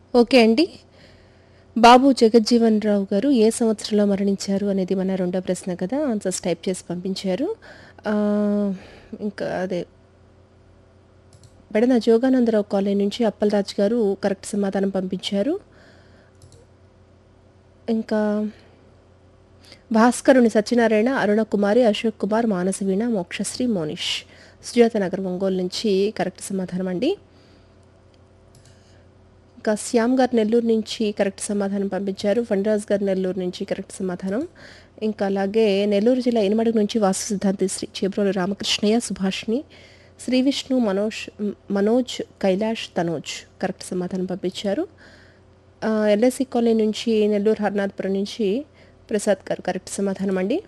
Okay అండి బాబు జగజ్జీవన్ రావు గారు ఏ సంవత్సరంలో మరణించారు అనేది మన రెండో ప్రశ్న కదా ఆన్సర్స్ టైప్ చేసి పంపించారు ఆ, ఇంకా అదే బెడన జోగానందరావు కాలనీ నుంచి అప్పలరాజు గారు కరెక్ట్ సమాధానం పంపించారు ఇంకా భాస్కరుని సత్యనారాయణ అరుణ కుమారి అశోక్ కుమార్ మానసవీణ మోక్షశ్రీ మోనిష్ సుజాత నగర్ ఒంగోలు నుంచి కరెక్ట్ సమాధానం అండి ఇంకా శ్యామ్ గారు నెల్లూరు నుంచి కరెక్ట్ సమాధానం పంపించారు ఫండ్రాజ్ గారు నెల్లూరు నుంచి కరెక్ట్ సమాధానం ఇంకా అలాగే నెల్లూరు జిల్లా ఇనుమడుగు నుంచి వాసు సిద్ధాంతి శ్రీ చేబ్రోలు రామకృష్ణయ్య సుభాష్ని శ్రీ విష్ణు మనోజ్ మనోజ్ కైలాష్ తనోజ్ కరెక్ట్ సమాధానం పంపించారు ఎల్ఐసి కాలనీ నుంచి నెల్లూరు హర్నాథ్పురం నుంచి ప్రసాద్ గారు కరెక్ట్ సమాధానం అండి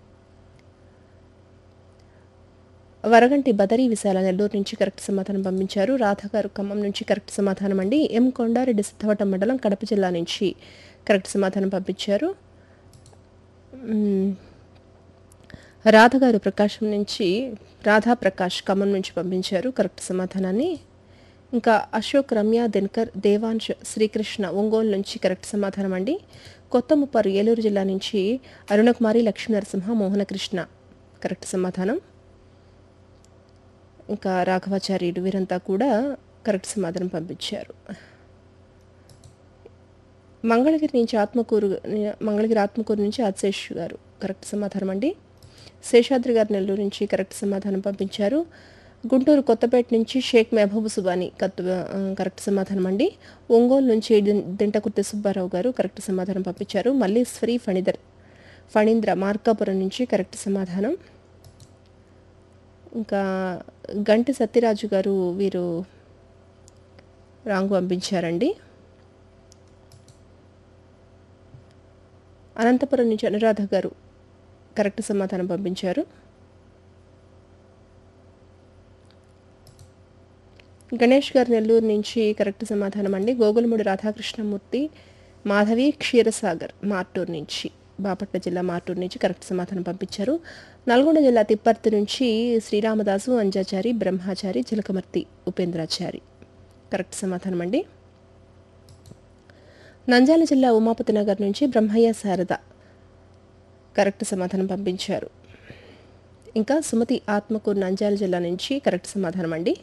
వరగంటి బదరీ విశాల నెల్లూరు నుంచి కరెక్ట్ సమాధానం పంపించారు రాధ గారు ఖమ్మం నుంచి కరెక్ట్ సమాధానం అండి ఎం కొండారెడ్డి సిద్ధవటం మండలం కడప జిల్లా నుంచి కరెక్ట్ సమాధానం పంపించారు మ్మ్. రాధ గారు ప్రకాశం నుంచి రాధా ప్రకాష్ ఖమ్మం నుంచి పంపించారు కరెక్ట్ సమాధానాన్ని ఇంకా అశోక్ రమ్య దినకర్ దేవాంశ్ శ్రీకృష్ణ ఒంగోలు నుంచి కరెక్ట్ సమాధానం అండి కొత్త ముప్పారు ఏలూరు జిల్లా నుంచి అరుణకుమారి లక్ష్మీ నరసింహ మోహనకృష్ణ కరెక్ట్ సమాధానం ఇంకా రాఘవాచార్యుడు వీరంతా కూడా కరెక్ట్ సమాధానం పంపించారు మంగళగిరి నుంచి ఆత్మకూరు మంగళగిరి ఆత్మకూరు నుంచి ఆశేష్ గారు కరెక్ట్ సమాధానం అండి శేషాద్రి గారు నెల్లూరు నుంచి కరెక్ట్ సమాధానం పంపించారు గుంటూరు కొత్తపేట నుంచి షేక్ మెహబూబ్ సుబాని కత్ ఆ, కరెక్ట్ సమాధానం అండి ఒంగోలు నుంచి దిం- దింటకుర్తి సుబ్బారావు గారు కరెక్ట్ సమాధానం పంపించారు మల్లీశ్వరి ఫణిధర్ ఫణీంద్ర మార్కాపురం నుంచి కరెక్ట్ సమాధానం ఇంకా గంటి సత్యరాజు గారు వీరు రాంగ్ పంపించారండి అనంతపురం నుంచి అనురాధ గారు కరెక్ట్ సమాధానం పంపించారు గణేష్ గారు నెల్లూరు నుంచి కరెక్ట్ సమాధానం అండి గోగులమూడి రాధాకృష్ణమూర్తి మాధవి క్షీరసాగర్ మార్టూర్ నుంచి బాపట్ల జిల్లా మార్టూర్ నుంచి కరెక్ట్ సమాధానం పంపించారు నల్గొండ జిల్లా తిప్పర్తి నుంచి శ్రీరామదాసు అంజాచారి బ్రహ్మాచారి చిలకమర్తి ఉపేంద్రాచారి కరెక్ట్ సమాధానం అండి నంద్యాల జిల్లా ఉమాపతి నగర్ నుంచి బ్రహ్మయ్య శారద కరెక్ట్ సమాధానం పంపించారు ఇంకా సుమతి ఆత్మకూరు నంద్యాల జిల్లా నుంచి కరెక్ట్ సమాధానం అండి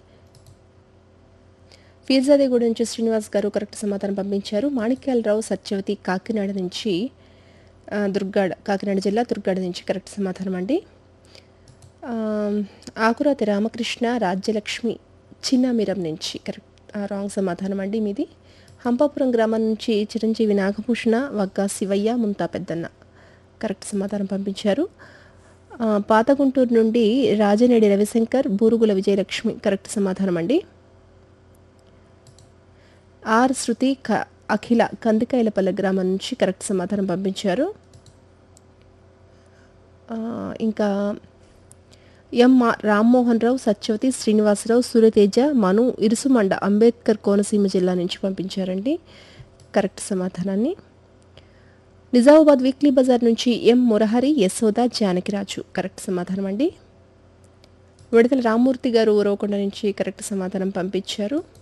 ఫీర్జాదేగూడ నుంచి శ్రీనివాస్ గారు కరెక్ట్ సమాధానం పంపించారు మాణిక్యాలరావు సత్యవతి కాకినాడ నుంచి ఆ, దుర్గాడ కాకినాడ జిల్లా దుర్గాడ నుంచి కరెక్ట్ సమాధానం అండి ఆ, ఆకురాతి రామకృష్ణ రాజ్యలక్ష్మి చిన్నమిరం నుంచి కరెక్ట్ ఆ, రాంగ్ సమాధానం అండి మీది హంపాపురం గ్రామం నుంచి చిరంజీవి నాగభూషణ వగ్గా శివయ్య ముంతా పెద్దన్న కరెక్ట్ సమాధానం పంపించారు ఆ, పాత గుంటూరు నుండి రాజనేడి రవిశంకర్ బూరుగుల విజయలక్ష్మి కరెక్ట్ సమాధానం అండి ఆర్ శృతి క అఖిల కందికాయలపల్లె గ్రామం నుంచి కరెక్ట్ సమాధానం పంపించారు ఆ, ఇంకా ఎం మా- రామ్మోహన్ రావు సత్యవతి శ్రీనివాసరావు సూర్యతేజ మను ఇరుసుమండ అంబేద్కర్ కోనసీమ జిల్లా నుంచి పంపించారండి కరెక్ట్ సమాధానాన్ని నిజామాబాద్ వీక్లీ బజార్ నుంచి ఎం మురహరి యశోద జానకిరాజు కరెక్ట్ సమాధానం అండి విడుదల రామ్మూర్తి గారు ఊరవకొండ నుంచి కరెక్ట్ సమాధానం పంపించారు